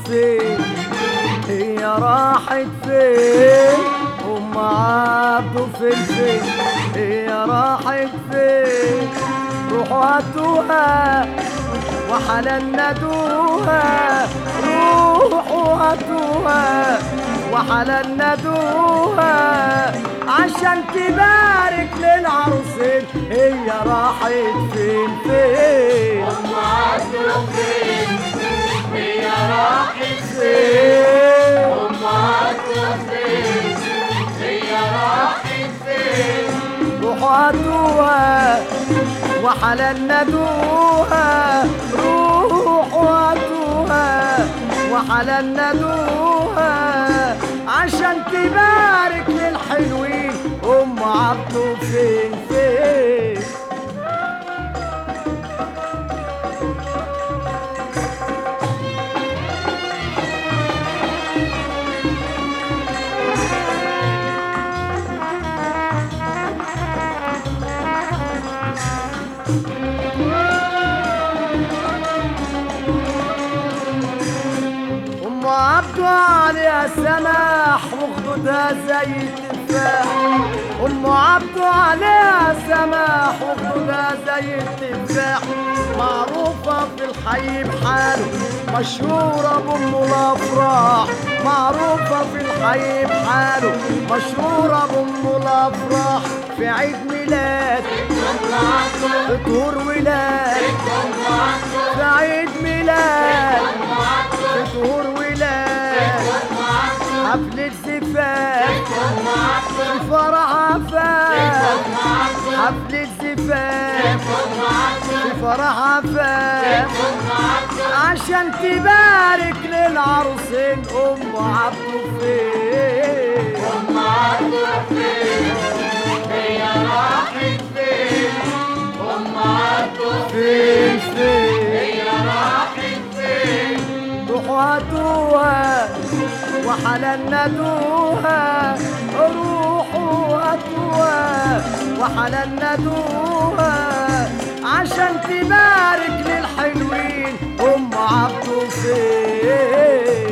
فين هي راحت فين ام عبده فين فين هي راحت فين روحوا هاتوها وحلال ندوها روحوا هاتوها وحلال ندوها عشان تبارك للعروسين هي راحت فين فين ام عبده فين هي راحت فين ام عبده فين هي راحت فين روحوا هاتوها وحلال ندوها روحوا هاتوها وحلال ندوها عشان تبارك للحلوين ام عبده فين فين ام عبده عليها سماح وخدودها زي التفاح ام عبده عليها سماح وخدودها زي التفاح معروفة في الحي بحاله مشهورة بأم الأفراح معروفة في الحي بحاله مشهورة بأم الأفراح في عيد ميلاد ام عبده في طهور ولاد ام عبده في عيد ميلاد ام عبده في طهور ولاد ام عبده حفلة زفاف ام عبده في فرح عفاف ام عبده حفلة زفاف ام عبده في فرح عفاف ام عبده عشان تبارك للعروسين ام عبده فين ام عبده فين هي راحت فين ام عبده فين فين هي راحت فين روحوا هاتوها وحلال ندوها روحوا هاتوها وحلال ندوها عشان تبارك للحلوين ام عبده فين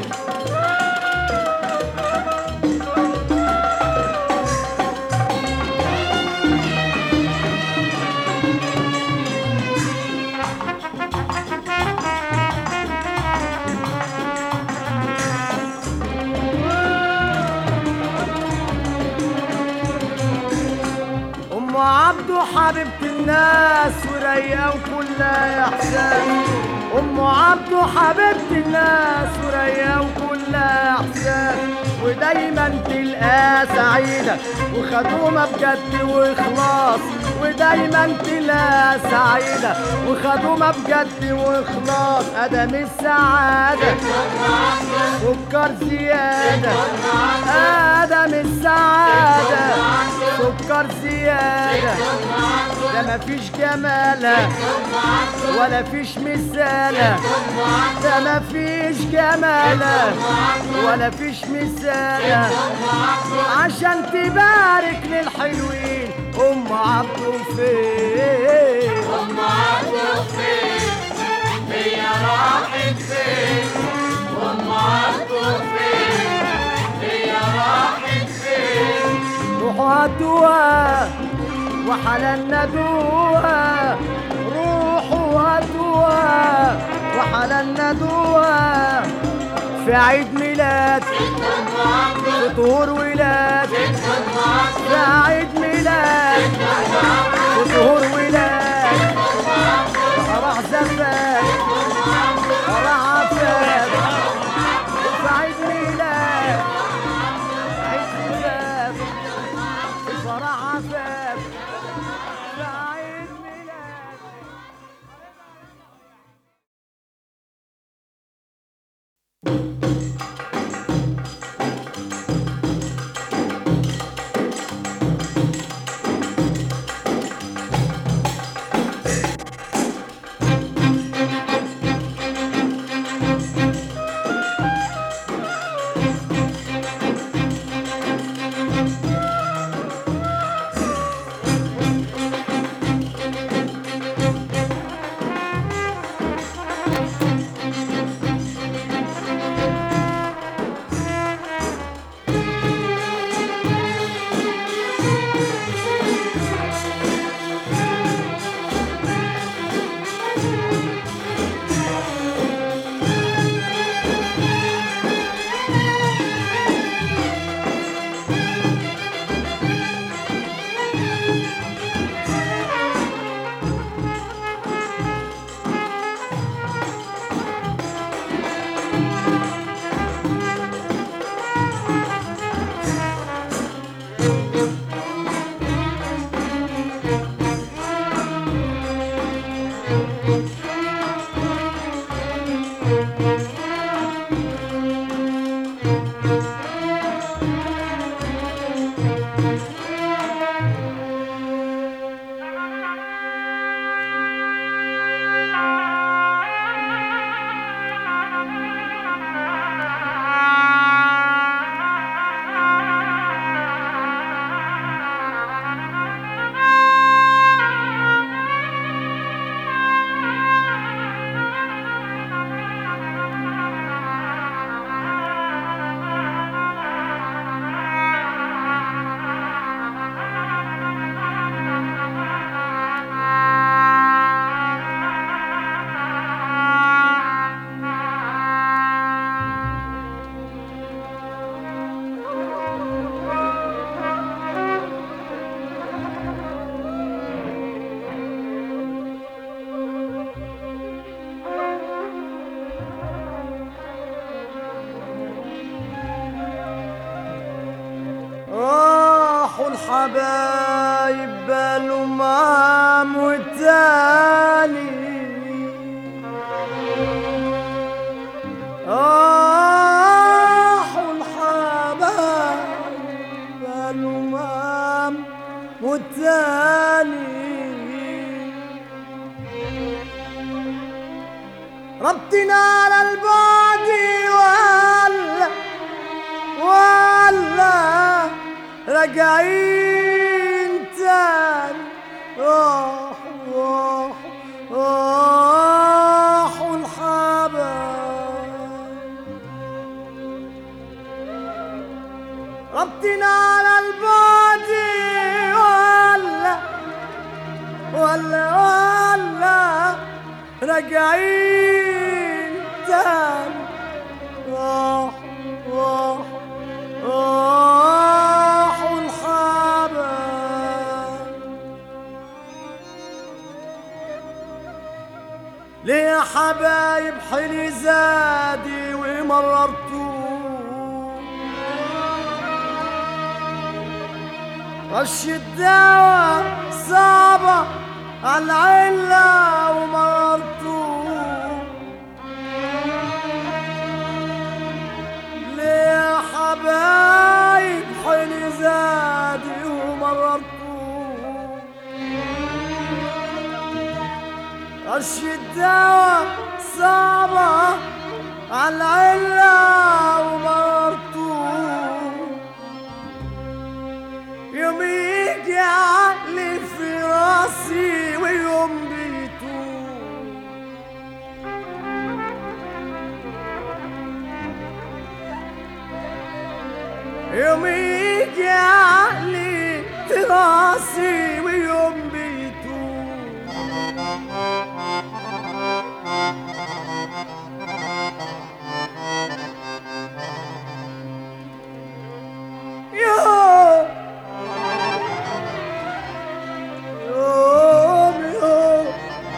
ام عبده حبيبة الناس ورايقة وكلها احساس ام عبده حبيبة الناس ورايقة وكلها احساس ودايما تلقاها سعيدة وخدومة بجد واخلاص ودايما تلاقيها سعيدة وخدومة بجد واخلاص ادم السعادة سكر زيادة ادم السعادة سكر زيادة ده مفيش جمالها ولا فيش مثالها ده مفيش جمالها ولا فيش مثالها عشان تبارك للحلوين ام عبده فين ام عبده فين هي راحت فين ام عبده فين هي راحت فين روحوا هاتوها وحلال ندوها روحوا هاتوها وحلال ندوها في عيد ميلاد ام عبده في طهور ولاد ام عبده في عيد ميلاد في طهور ولاد فرح زفاف فرح عفاف في عيد ميلاد عيد زفاف في فرح عفاف في عيد ميلاد حبايب بالأمام والتاني راحوا الحبايب بالأمام والتاني ربطنا على البعد ولا ولا راجعين تاني راحوا راحوا راحوا الحبايب ربطنا على البعد ولا ولا ولا راجعين تاني راح راح راحوا الحبايب ليه يا حبايب حلي زادي ومررتوه رش الدواء صعبة على العلة ومررتوه ليه يا حبايب حلي زادي ومررتوه رش الدواء صعبة على العلة ومررتوه يوم يجي عقلي في راسي ويوم بيتوه يوم يجي عقلي في راسي ويوم بيتوه يوم يوم يوم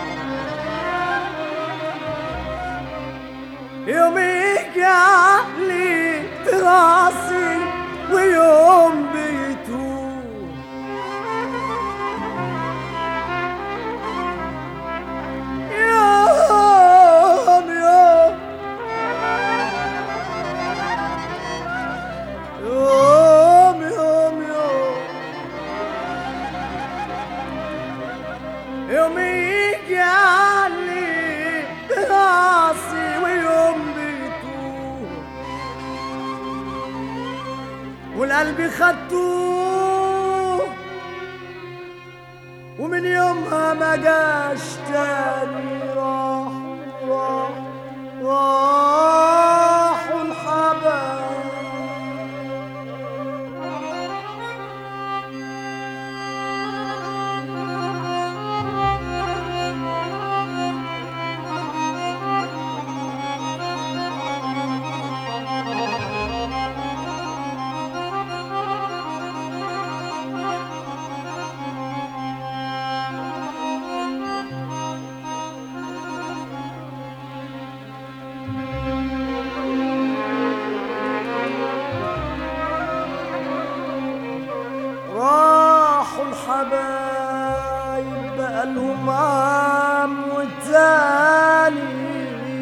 يوم يجي عقلي في راسي ويوم بيتوه يوم يوم يوم يوم يوم يوم يجي علي براسي ويوم بيتوه والقلب خدتوه ومن يومها ما جاش تاني راح راح راحوا الحبايب راحوا الحبايب بقالهم عام والتاني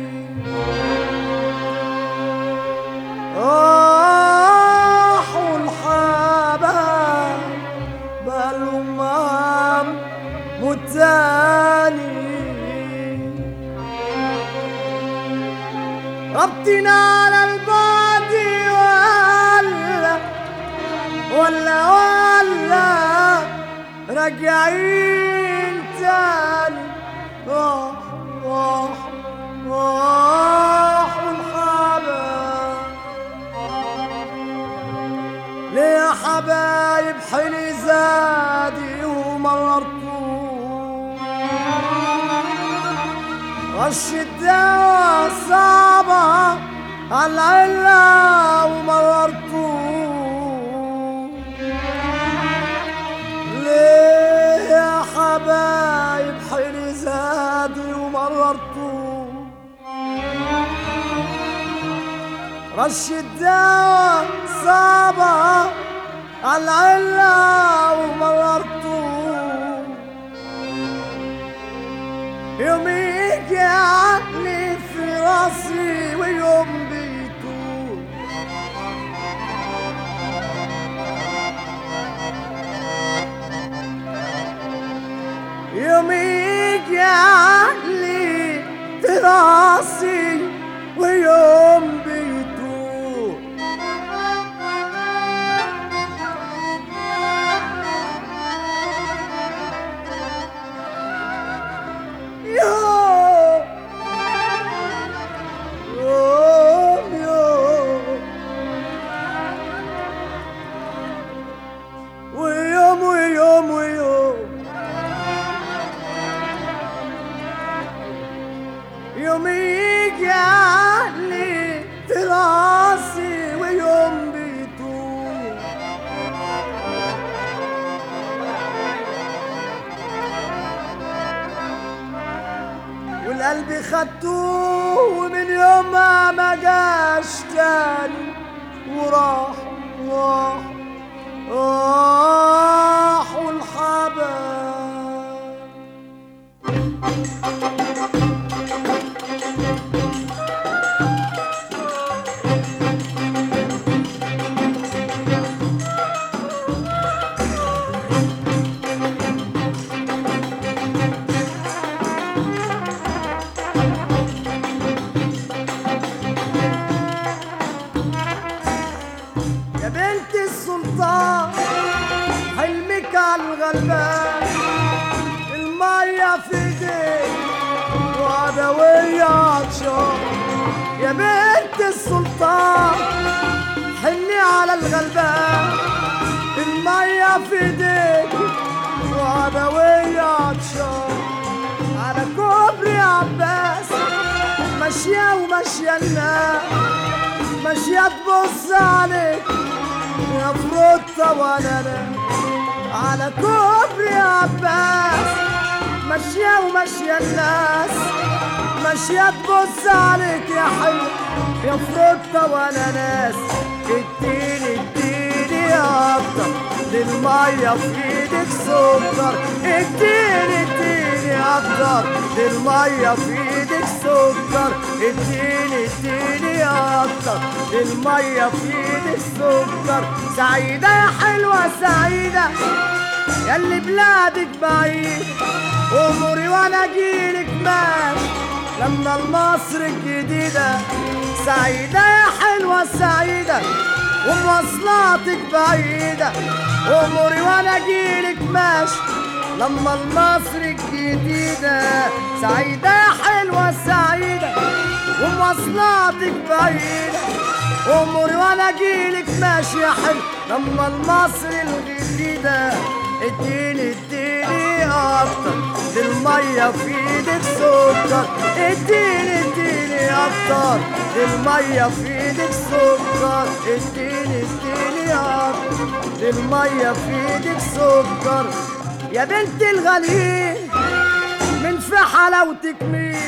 راحوا الحبايب بقالهم عام والتاني ربطنا على البعد ولا ولا ولا راجعين تاني راح راح راحوا الحبايب ليه يا حبايب حلي زادي ومررتوه رش الدواء صعبة على العلة ومررتوه ليه يا حبايب حلي زادي ومررتوه رش الدواء صعبة العلة ومررته يوم يجي عقلي في راسي ويوم بيتوه يوم يجي عقلي في راسي ويوم بيتوه يوم يوم يوم ويوم ويوم ويوم يوم يجي عقلي في راسي ويوم بيتوه والقلب خدتوه ومن يومها ما جاش تاني وراح راح راح والحبايب يا بنت السلطان حلمك على الغلبان المية في ايديك وعدوية عطشان يا بنت السلطان حلي على الغلبان المية في ايديك وعدوية عطشان على كوبري عباس ماشية وماشية الناس ماشية تبص عليك يا فروتة وانا أنا على كوبري عباس ماشية وماشية الناس ماشية تبص عليك يا حلو يا فروتة وانا ناس اديني اديني اكتر للمية في ايدك سكر اديني اديني اكتر للمية في ايدك سكر اديني اديني اكتر للمية في ايدك سكر سعيدة يا حلوة سعيدة ياللي بلادك بعيد اموري وانا اجيلك ماشي لما المصر الجديدة سعيدة يا حلوة سعيدة ومواصلاتك بعيدة اموري وانا اجيلك ماشي لما المصر الجديدة سعيدة يا حلوة سعيدة ومواصلاتك بعيدة اموري وانا اجيلك ماشي يا حلو لما المصر الجديدة اديني اديني اكتر للمية في ايدك سكر اديني اديني اكتر للمية في ايدك سكر اديني اديني اكتر للمية في ايدك سكر يا بنت الغاليين من في حلاوتك مين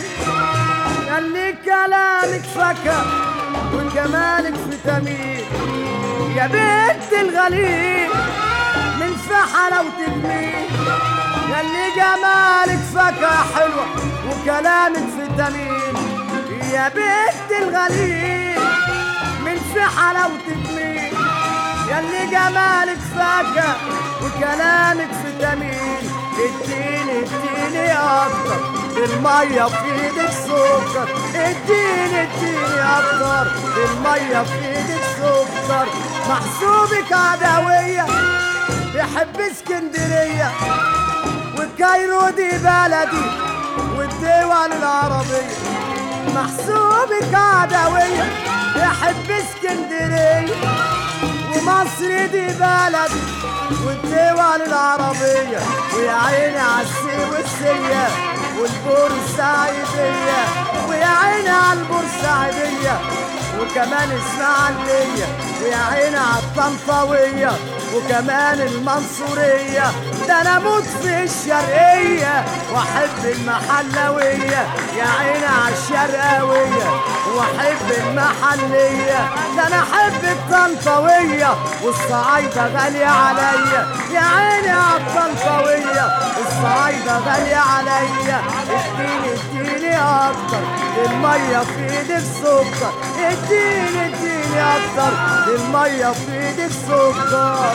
خلي كلامك فكر وجمالك فيتامين يا بنت الغليل من في حلاوتك مين خلي جمالك فكرة حلوة وكلامك فيتامين يا بنت الغليل من في حلاوتك مين ياللي جمالك فاكهة وكلامك فيتامين اديني اديني اكتر المية في ايدك سكر اديني اديني اكتر المية في ايدك سكر محسوبك عدوية بيحب اسكندرية والكايرو دي بلدي والدول العربية محسوبك عدوية بيحب اسكندرية ومصر دي بلدي والدول العربية ويا عيني عالسي والسية والبورسعيدية ويا عيني عالبورسعيدية وكمان اسماعيلية ويا عيني عالطنطاوية وكمان المنصورية ده انا اموت في الشرقية واحب المحلوية يا عيني عالشرقاوية واحب المحلية ده انا احب الطنطاوية والصعايدة غالية عليا يا عيني عالطنطاوية الصعايدة غالية عليا اديني اديني اكتر المية في ايدك سكر اديني اديني اكتر المية في ايدك سكر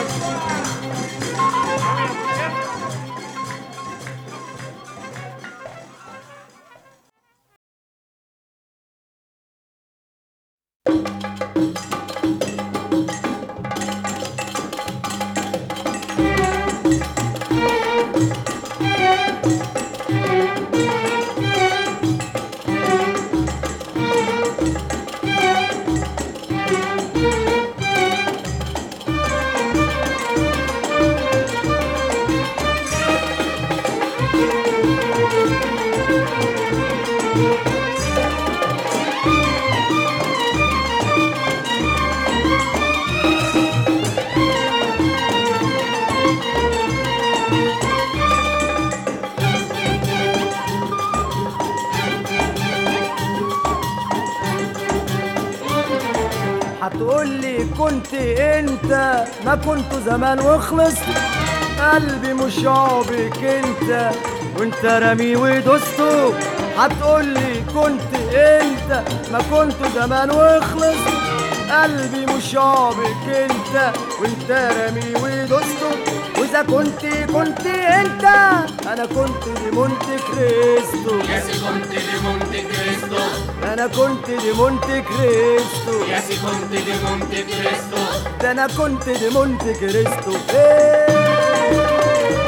هتقولي كنت انت ما كنت زمان وخلصت قلبي مش عابك انت وانت رامي ودوسته هتقولي كنت انت ما كنت زمان وخلصت قلبي مش عابك انت وانت رامي ودوسته واذا كنت كنت انت انا كنت دي مونت كريستو يا سي كنت دي مونte كريستو انا كنت دي مونت كريستو يا سي كنت دي مونte كريستو ده انا كنت دي مونت كريستو إيه.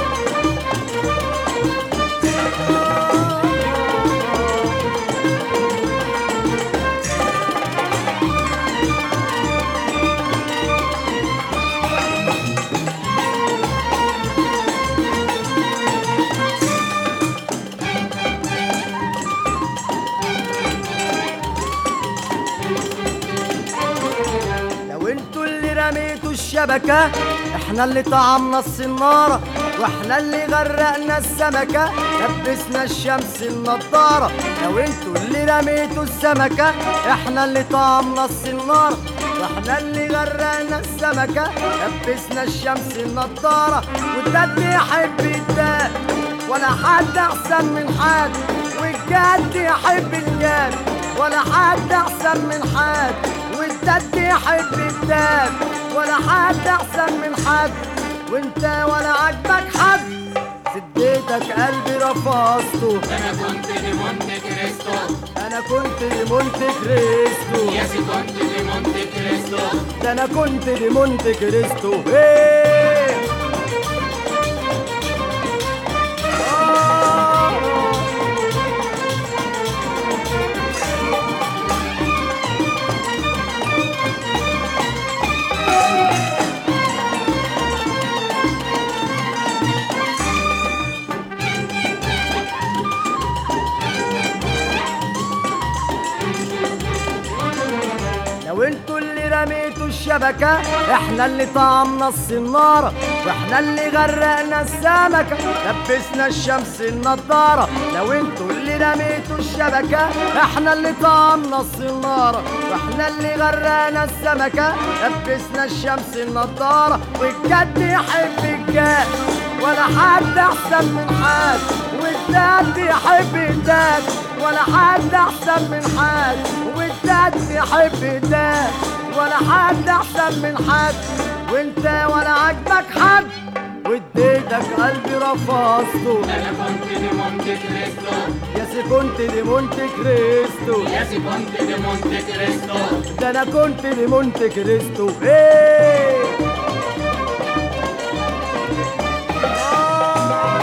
لو انتوا اللي رميتوا الشبكة احنا اللي طعمنا الصنارة واحنا اللي غرقنا السمكة لبسنا الشمس النضارة لو انتوا اللي رميتوا السمكة احنا اللي طعمنا الصنارة واحنا اللي غرقنا السمكة لبسنا الشمس النضارة والدد يحب الداد ولا حد احسن من حد والجد يحب الجد ولا حد احسن من حد والدد يحب الداد ولا حد احسن من حد وانت ولا عجبك حد سديتك قلبي رفضته انا كنت دي مونte كريستو انا كنت دي مونت كريستو يا سي كنت دي مونte كريستو ده انا كنت دي مونت كريستو ايه آه. لو انتوا اللي رميتوا الشبكة احنا اللي طعمنا الصنارة واحنا اللي غرقنا السمكة لبسنا الشمس النضارة لو انتوا اللي رميتوا الشبكة احنا اللي طعمنا الصنارة واحنا اللي غرقنا السمكة لبسنا الشمس النضارة والجد يحب الجد ولا حد احسن من حد والداد يحب الداد ولا حد احسن من حد والداد يحب الداد ولا حد احسن من حد وانت ولا عجبك حد واديتك قلبي رفضته انا كنت دي مونte كريستو يا سي كنت دي مونت كريستو يا سي كنت دي مونte كريستو ده انا كنت دي مونت كريستو ايه آه.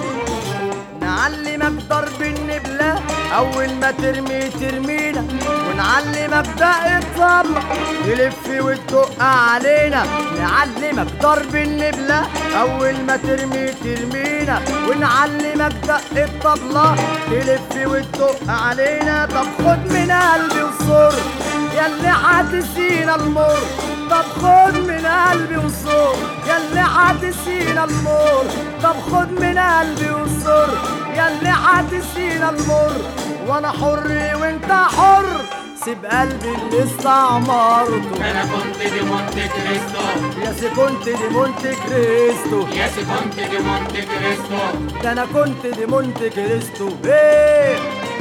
نعلمك ضرب النبلة أول ما ترمي ترمينا ونعلمك دق الطبلة تلف وتدق علينا نعلمك ضرب النبلة أول ما ترمي ترمينا ونعلمك دق الطبلة تلف وتدق علينا طب خد من قلبي وصر ياللي حتسينا المر طب خد من قلبي وصر ياللي حتسينا المر طب خد من قلبي وصر ياللي حتسينا المر وانا حر وانت حر سيب قلبي اللي استعمرته انا كنت دي مونت كريستو يا سي كنت دي مونت كريستو يا سي كنت دي مونت كريستو ده انا كنت دي مونت كريستو ايه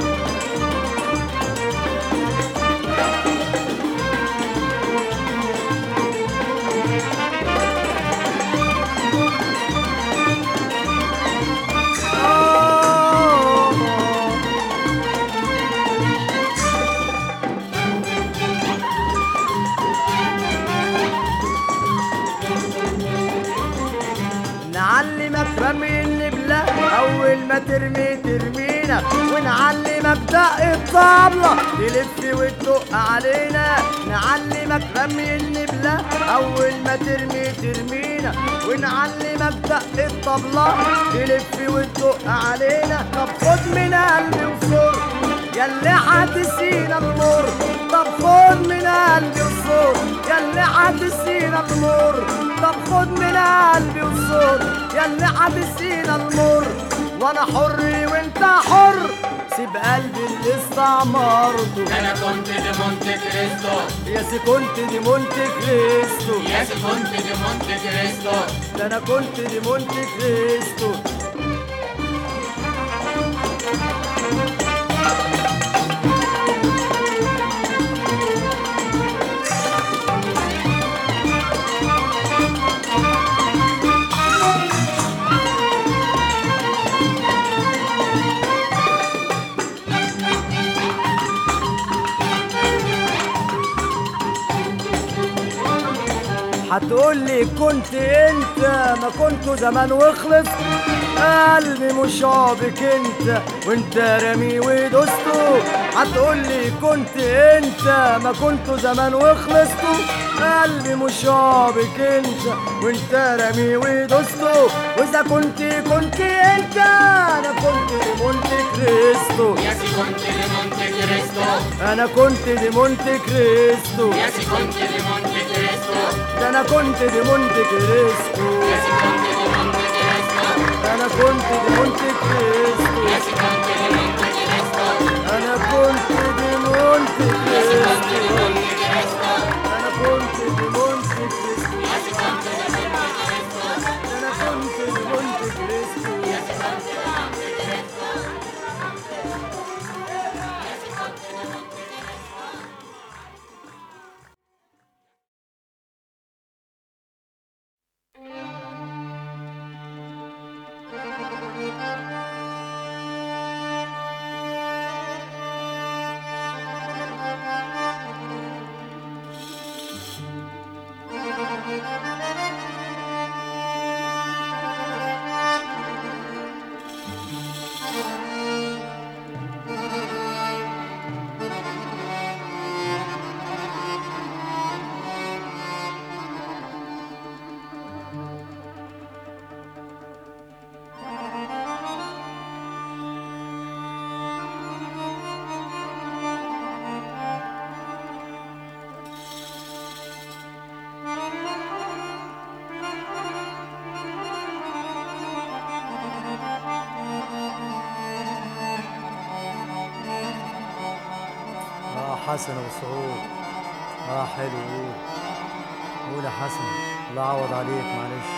آه. نعلمك رمي النبلة أول ما ترمي ترمينا ونعلمك دق الطبلة تلف وتدق علينا نعلمك رمي النبلة أول ما ترمي ترمينا ونعلمك دق الطبلة تلف وتدق علينا طب خد من قلبي وصر ياللي حتسينا المر طب خد من قلبي وصور ياللي حتسينا المر طب خد من قلبي وصور ياللي حتسينا المر وانا حر وانت حر سيب قلبي اللي استعمرته انا كنت دي مونت كريستو يا سي كنت دي مونت كريستو يا سي كنت دي مونت كريستو ده انا كنت دي مونت كريستو هتقول لي كنت انت ما كنت زمان وخلص قلبي مش عابك انت وانت رامي ودوسته هتقول لي كنت انت ما كنت زمان وخلصته قلبي مش عابك انت وانت رامي ودوسته واذا كنت كنت انت انا كنت مونت كريستو يا سي كنت دي مونت كريستو انا كنت دي مونت كريستو يا سي كنت دي مونت كريستو ده انا كنت دي مونت كريستو يا سي كنت دي مونت كريستو انا كنت دي مونت كريستو يا سي كنت دي مونت كريستو انا كنت دي مونت يا سي كنت دي كريستو مونت كريستو انا كنت دي مونت كريستو يا سي كنت دي مونت كريستو انا كنت دي مونت كريستو يا سي كنت دي مونت كريستو اه حسن ابو سعود اه حلو قول قول يا حسن الله يعوض عليك معلش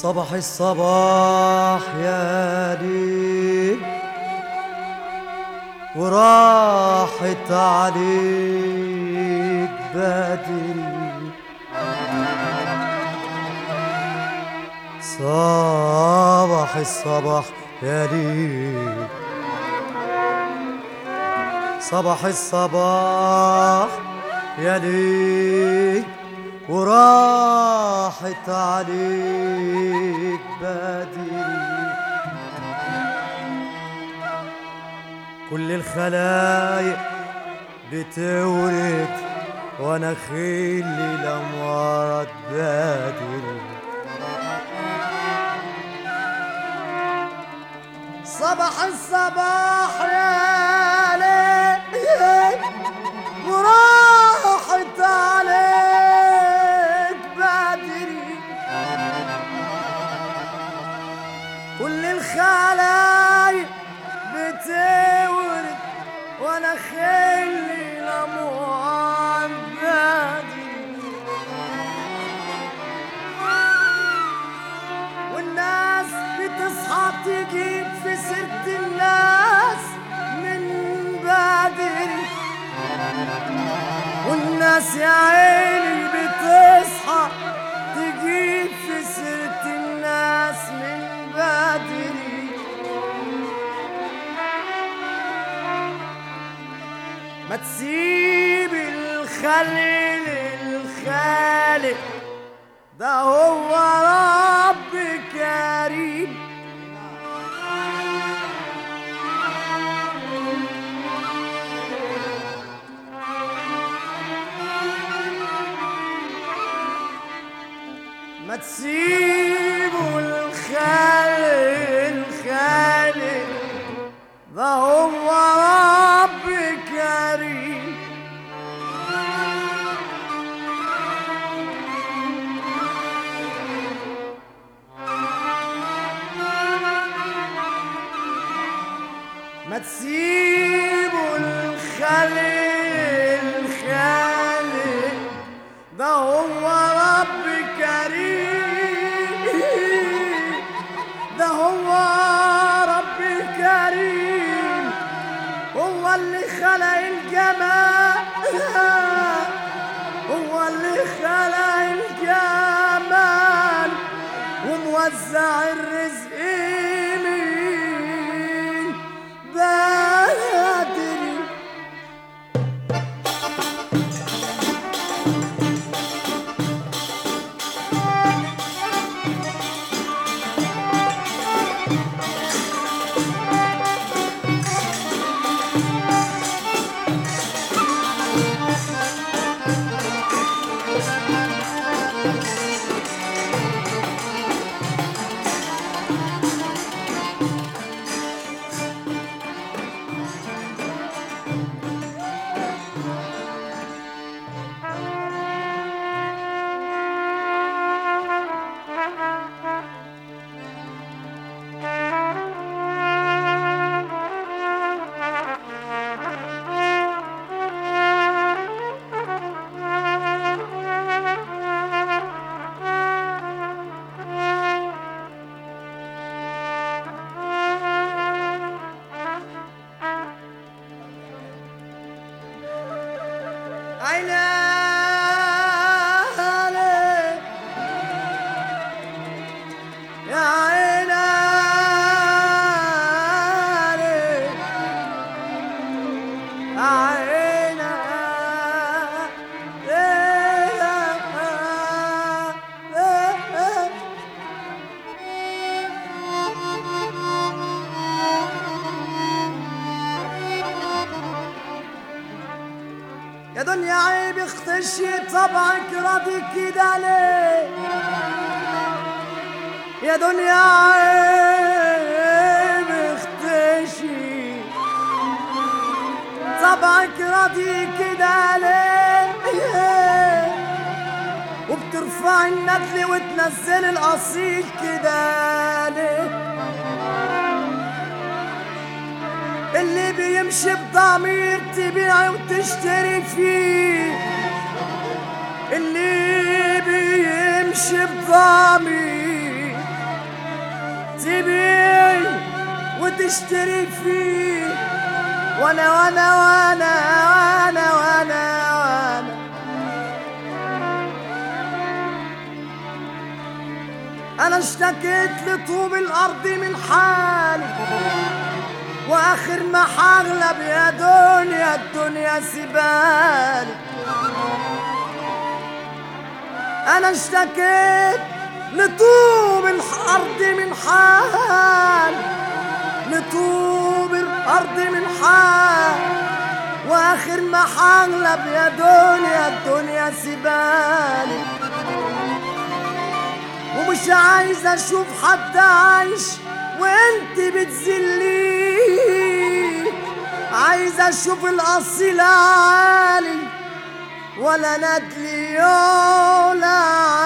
صباح الصباح يا ليل وراحت عليك بدري صباح الصباح يا ليل صباح الصباح يا ليل وراحت عليك بدري كل الخلايق بتورد وانا خيلي لم ورد بدري صباح الصباح يا ليل وراحت عليك بدري كل الخلايق بتورد وانا خلي لموعد بدري والناس بتصحى تجيب في سيرة الناس من بدري والناس يا عيني بتصحى تجيب في سيرة الناس من بدري ما تسيب الخليل الخالق ده هو رب كريم ما تسيبوا الخالق الخالق ده هو رب كريم ما تسيبوا الخليل الخالق ده هو رب كريم ده هو رب كريم هو اللي خلق الجمال هو اللي خلق الجمال وموزع الرزق من بدري عيني يا عيني يا عيني يا دنيا عيب اختشي طبعك راضي كده ليه يا دنيا عيب اختشي طبعك راضي كده ليه وبترفع الندل وتنزل الاصيل كده ليه اللي بيمشي بضمير تبيع وتشتري فيه اللي بيمشي بضمير تبيع وتشتري فيه وانا وانا وانا وانا وانا وانا انا اشتكيت لطوب الارض من حالي واخر ما حغلب يا دنيا الدنيا سبالي انا اشتكيت لطوب الارض من حال لطوب الارض من حال واخر ما حغلب يا دنيا الدنيا سبالي ومش عايز اشوف حد عايش وانت بتذليه عايز اشوف الاصيل عالي ولا ندلي ولا